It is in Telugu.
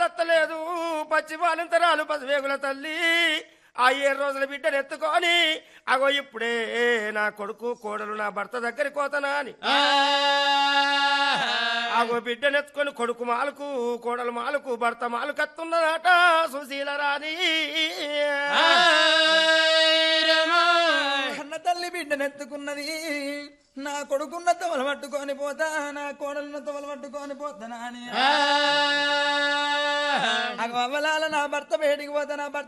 పాలత్తలేదు పచ్చి పాలింతరాలు పసివేగుల తల్లి ఆ ఏడు రోజుల బిడ్డను ఎత్తుకొని అగో ఇప్పుడే నా కొడుకు కోడలు నా భర్త దగ్గరికి పోతానా అని అగో బిడ్డను ఎత్తుకొని కొడుకు మాలకు కోడలు మాలకు భర్త మాలకు ఎత్తున్నదట సుశీల రాణి కన్న తల్లి బిడ్డనెత్తుకున్నది నా కొడుకున్న తవలు పట్టుకొని పోతా నా కోడలున్న తవలు పట్టుకొని పోతానా అని అగవలాల నా భర్త బయటికి పోతా నా భర్త